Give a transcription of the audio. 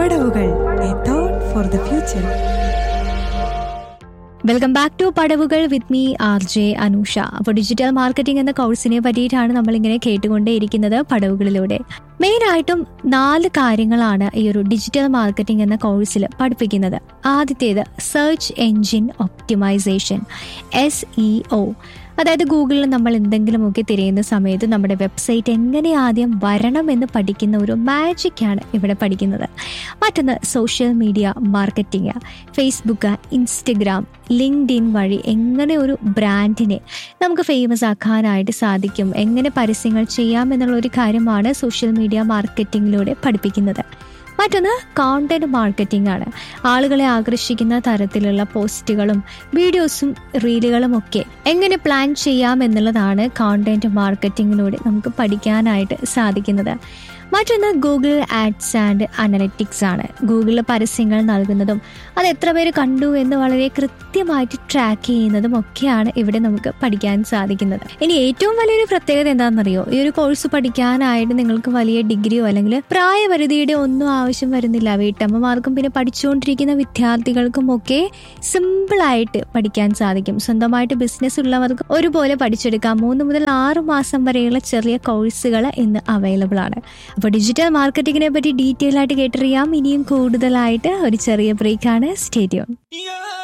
പടവുകൾ a thought for the future welcome back to Padavukal with me RJ Anusha അനൂഷ അപ്പോൾ digital marketing എന്ന കോഴ്സിനെ പറ്റിയിട്ടാണ് നമ്മളിങ്ങനെ കേട്ടുകൊണ്ടേയിരിക്കുന്നത് പടവുകളിലൂടെ മെയിനായിട്ടും നാല് കാര്യങ്ങളാണ് ഈ ഒരു ഡിജിറ്റൽ മാർക്കറ്റിംഗ് എന്ന കോഴ്സിൽ പഠിപ്പിക്കുന്നത് ആദ്യത്തേത് search engine optimization S E O അതായത് ഗൂഗിളിൽ നമ്മൾ എന്തെങ്കിലുമൊക്കെ തിരയുന്ന സമയത്ത് നമ്മുടെ വെബ്സൈറ്റ് എങ്ങനെ ആദ്യം വരണമെന്ന് പഠിക്കുന്ന ഒരു മാജിക്കാണ് ഇവിടെ പഠിക്കുന്നത് മറ്റൊന്ന് social media marketing Facebook Instagram LinkedIn വഴി എങ്ങനെ ഒരു ബ്രാൻഡിനെ നമുക്ക് ഫേമസ് ആക്കാനായിട്ട് സാധിക്കും എങ്ങനെ പരസ്യങ്ങൾ ചെയ്യാം എന്നുള്ള ഒരു കാര്യമാണ് സോഷ്യൽ മീഡിയ മാർക്കറ്റിങ്ങിലൂടെ പഠിപ്പിക്കുന്നത് മറ്റൊന്ന് കോണ്ടന്റ് മാർക്കറ്റിംഗ് ആണ് ആളുകളെ ആകർഷിക്കുന്ന തരത്തിലുള്ള പോസ്റ്റുകളും വീഡിയോസും റീലുകളും ഒക്കെ എങ്ങനെ പ്ലാൻ ചെയ്യാം എന്നുള്ളതാണ് കോണ്ടന്റ് മാർക്കറ്റിങ്ങിലൂടെ നമുക്ക് പഠിക്കാനായിട്ട് സാധിക്കുന്നത് മറ്റൊന്ന് ഗൂഗിൾ ആഡ്സ് ആൻഡ് അനലറ്റിക്സ് ആണ് ഗൂഗിളിൽ പരസ്യങ്ങൾ നൽകുന്നതും അത് എത്ര പേര് കണ്ടു എന്ന് വളരെ കൃത്യമായിട്ട് ട്രാക്ക് ചെയ്യുന്നതും ഒക്കെയാണ് ഇവിടെ നമുക്ക് പഠിക്കാൻ സാധിക്കുന്നത് ഇനി ഏറ്റവും വലിയൊരു പ്രത്യേകത എന്താണെന്നറിയോ ഈ ഒരു കോഴ്സ് പഠിക്കാനായിട്ട് നിങ്ങൾക്ക് വലിയ ഡിഗ്രിയോ അല്ലെങ്കിൽ പ്രായപരിധിയുടെ ഒന്നും ആവശ്യം വരുന്നില്ല വീട്ടമ്മമാർക്കും പിന്നെ പഠിച്ചുകൊണ്ടിരിക്കുന്ന വിദ്യാർത്ഥികൾക്കും ഒക്കെ സിമ്പിളായിട്ട് പഠിക്കാൻ സാധിക്കും സ്വന്തമായിട്ട് ബിസിനസ് ഉള്ളവർക്ക് ഒരുപോലെ പഠിച്ചെടുക്കാം മൂന്ന് മുതൽ ആറ് മാസം വരെയുള്ള ചെറിയ കോഴ്സുകൾ ഇന്ന് അവൈലബിൾ ആണ് അപ്പോൾ ഡിജിറ്റൽ മാർക്കറ്റിങ്ങിനെ പറ്റി ഡീറ്റെയിൽ ആയിട്ട് കേട്ടറിയാം ഇനിയും കൂടുതലായിട്ട് ഒരു ചെറിയ ബ്രേക്കാണ് സ്റ്റേഡിയം Yeah.